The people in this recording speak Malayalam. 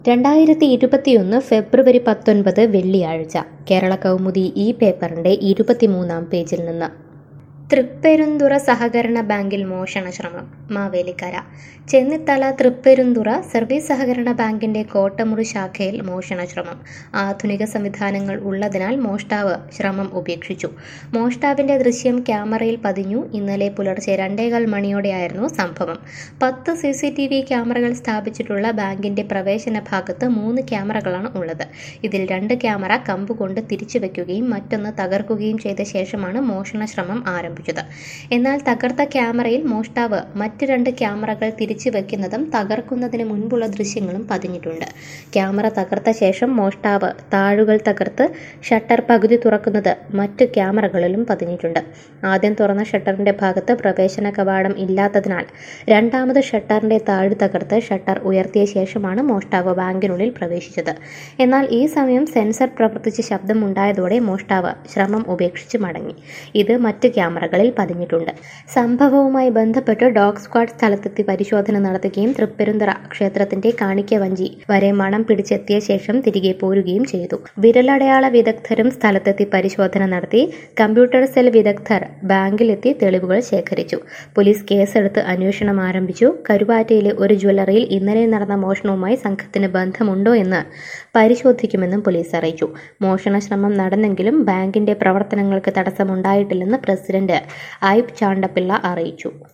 രണ്ടായിരത്തി ഇരുപത്തിയൊന്ന് ഫെബ്രുവരി പത്തൊൻപത് വെള്ളിയാഴ്ച കേരള കൗമുദി ഈ പേപ്പറിന്റെ ഇരുപത്തിമൂന്നാം പേജിൽ നിന്ന് തൃപ്പെരുന്തുറ സഹകരണ ബാങ്കിൽ മോഷണ ശ്രമം മാവേലിക്കര ചെന്നിത്തല തൃപ്പെരുന്തുറ സർവീസ് സഹകരണ ബാങ്കിന്റെ കോട്ടമുറി ശാഖയിൽ മോഷണ ശ്രമം ആധുനിക സംവിധാനങ്ങൾ ഉള്ളതിനാൽ മോഷ്ടാവ് ശ്രമം ഉപേക്ഷിച്ചു മോഷ്ടാവിന്റെ ദൃശ്യം ക്യാമറയിൽ പതിഞ്ഞു ഇന്നലെ പുലർച്ചെ രണ്ടേകാൽ മണിയോടെയായിരുന്നു സംഭവം പത്ത് സി സി ടി വി ക്യാമറകൾ സ്ഥാപിച്ചിട്ടുള്ള ബാങ്കിന്റെ പ്രവേശന ഭാഗത്ത് മൂന്ന് ക്യാമറകളാണ് ഉള്ളത് ഇതിൽ രണ്ട് ക്യാമറ കമ്പുകൊണ്ട് തിരിച്ചു വെക്കുകയും മറ്റൊന്ന് തകർക്കുകയും ചെയ്ത ശേഷമാണ് മോഷണ ശ്രമം ആരംഭിച്ചത് എന്നാൽ തകർത്ത ക്യാമറയിൽ മോഷ്ടാവ് മറ്റ് രണ്ട് ക്യാമറകൾ തിരിച്ചു വെക്കുന്നതും തകർക്കുന്നതിന് മുൻപുള്ള ദൃശ്യങ്ങളും പതിഞ്ഞിട്ടുണ്ട് ക്യാമറ തകർത്ത ശേഷം മോഷ്ടാവ് താഴുകൾ തകർത്ത് ഷട്ടർ പകുതി തുറക്കുന്നത് മറ്റു ക്യാമറകളിലും പതിഞ്ഞിട്ടുണ്ട് ആദ്യം തുറന്ന ഷട്ടറിന്റെ ഭാഗത്ത് പ്രവേശന കവാടം ഇല്ലാത്തതിനാൽ രണ്ടാമത് ഷട്ടറിന്റെ താഴ് തകർത്ത് ഷട്ടർ ഉയർത്തിയ ശേഷമാണ് മോഷ്ടാവ് ബാങ്കിനുള്ളിൽ പ്രവേശിച്ചത് എന്നാൽ ഈ സമയം സെൻസർ പ്രവർത്തിച്ച് ശബ്ദമുണ്ടായതോടെ മോഷ്ടാവ് ശ്രമം ഉപേക്ഷിച്ച് മടങ്ങി ഇത് മറ്റ് ക്യാമറകളിൽ പതിഞ്ഞിട്ടുണ്ട് സംഭവവുമായി ബന്ധപ്പെട്ട് ഡോഗ് സ്ക്വാഡ് സ്ഥലത്തെത്തി പരിശോധന നടത്തുകയും തൃപ്പെരുന്തറ ക്ഷേത്രത്തിന്റെ കാണിക്ക വഞ്ചി വരെ മണം പിടിച്ചെത്തിയ ശേഷം തിരികെ പോരുകയും ചെയ്തു വിരലടയാള വിദഗ്ധരും സ്ഥലത്തെത്തി പരിശോധന നടത്തി കമ്പ്യൂട്ടർ സെൽ വിദഗ്ധർ ബാങ്കിലെത്തി തെളിവുകൾ ശേഖരിച്ചു പോലീസ് കേസെടുത്ത് അന്വേഷണം ആരംഭിച്ചു കരുവാറ്റയിലെ ഒരു ജ്വല്ലറിയിൽ ഇന്നലെ നടന്ന മോഷണവുമായി സംഘത്തിന് ബന്ധമുണ്ടോ എന്ന് പരിശോധിക്കുമെന്നും പോലീസ് അറിയിച്ചു മോഷണ ശ്രമം നടന്നെങ്കിലും ബാങ്കിന്റെ പ്രവർത്തനങ്ങൾക്ക് തടസ്സമുണ്ടായിട്ടില്ലെന്ന് പ്രസിഡന്റ് ഐബ് ചാണ്ടപ്പിള്ള അറിയിച്ചു